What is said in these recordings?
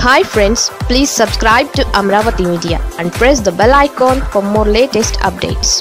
hi friends please subscribe to Amaravati media and press the bell icon for more latest updates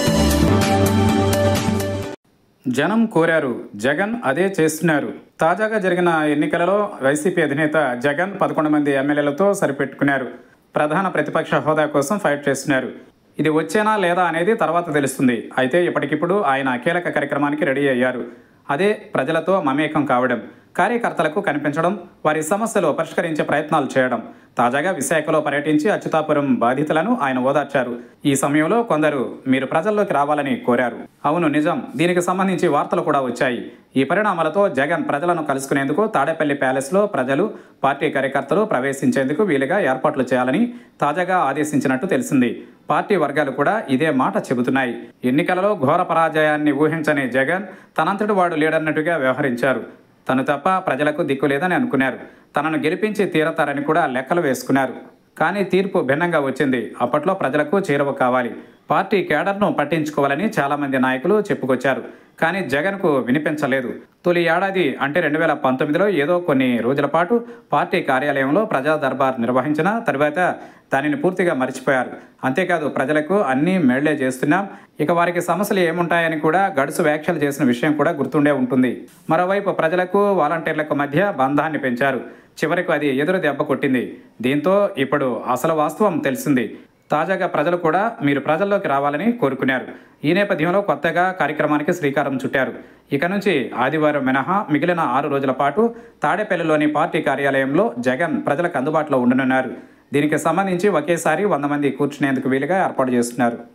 జనం కోరారు జగన్ అదే చేస్తున్నారు తాజాగా జరిగిన ఎన్నికలలో వైసీపీ అధినేత జగన్ పదకొండు మంది ఎమ్మెల్యేలతో సరిపెట్టుకున్నారు ప్రధాన ప్రతిపక్ష హోదా కోసం ఫైట్ చేస్తున్నారు ఇది వచ్చేనా లేదా అనేది తర్వాత తెలుస్తుంది అయితే ఇప్పటికిప్పుడు ఆయన కీలక కార్యక్రమానికి రెడీ అయ్యారు అదే ప్రజలతో మమేకం కావడం కార్యకర్తలకు కనిపించడం వారి సమస్యలు పరిష్కరించే ప్రయత్నాలు చేయడం తాజాగా విశాఖలో పర్యటించి అచ్యుతాపురం బాధితులను ఆయన ఓదార్చారు ఈ సమయంలో కొందరు మీరు ప్రజల్లోకి రావాలని కోరారు అవును నిజం దీనికి సంబంధించి వార్తలు కూడా వచ్చాయి ఈ పరిణామాలతో జగన్ ప్రజలను కలుసుకునేందుకు తాడేపల్లి ప్యాలెస్లో ప్రజలు పార్టీ కార్యకర్తలు ప్రవేశించేందుకు వీలుగా ఏర్పాట్లు చేయాలని తాజాగా ఆదేశించినట్టు తెలిసింది పార్టీ వర్గాలు కూడా ఇదే మాట చెబుతున్నాయి ఎన్నికలలో ఘోర పరాజయాన్ని ఊహించని జగన్ తనంతటి వాడు లీడర్నట్టుగా వ్యవహరించారు తను తప్ప ప్రజలకు దిక్కు లేదని అనుకున్నారు తనను గెలిపించి తీరతారని కూడా లెక్కలు వేసుకున్నారు కానీ తీర్పు భిన్నంగా వచ్చింది అప్పట్లో ప్రజలకు చేరువ కావాలి పార్టీ కేడర్ను పట్టించుకోవాలని చాలామంది నాయకులు చెప్పుకొచ్చారు కానీ జగన్కు వినిపించలేదు తొలి ఏడాది అంటే రెండు వేల పంతొమ్మిదిలో ఏదో కొన్ని రోజుల పాటు పార్టీ కార్యాలయంలో ప్రజా దర్బార్ నిర్వహించిన తర్వాత దానిని పూర్తిగా మర్చిపోయారు అంతేకాదు ప్రజలకు అన్నీ మేళ్లే చేస్తున్నాం ఇక వారికి సమస్యలు ఏముంటాయని కూడా గడుసు వ్యాఖ్యలు చేసిన విషయం కూడా గుర్తుండే ఉంటుంది మరోవైపు ప్రజలకు వాలంటీర్లకు మధ్య బంధాన్ని పెంచారు చివరికి అది ఎదురు దెబ్బ కొట్టింది దీంతో ఇప్పుడు అసలు వాస్తవం తెలిసింది తాజాగా ప్రజలు కూడా మీరు ప్రజల్లోకి రావాలని కోరుకున్నారు ఈ నేపథ్యంలో కొత్తగా కార్యక్రమానికి శ్రీకారం చుట్టారు ఇక నుంచి ఆదివారం మినహా మిగిలిన ఆరు రోజుల పాటు తాడేపల్లిలోని పార్టీ కార్యాలయంలో జగన్ ప్రజలకు అందుబాటులో ఉండనున్నారు దీనికి సంబంధించి ఒకేసారి వంద మంది కూర్చునేందుకు వీలుగా ఏర్పాటు చేస్తున్నారు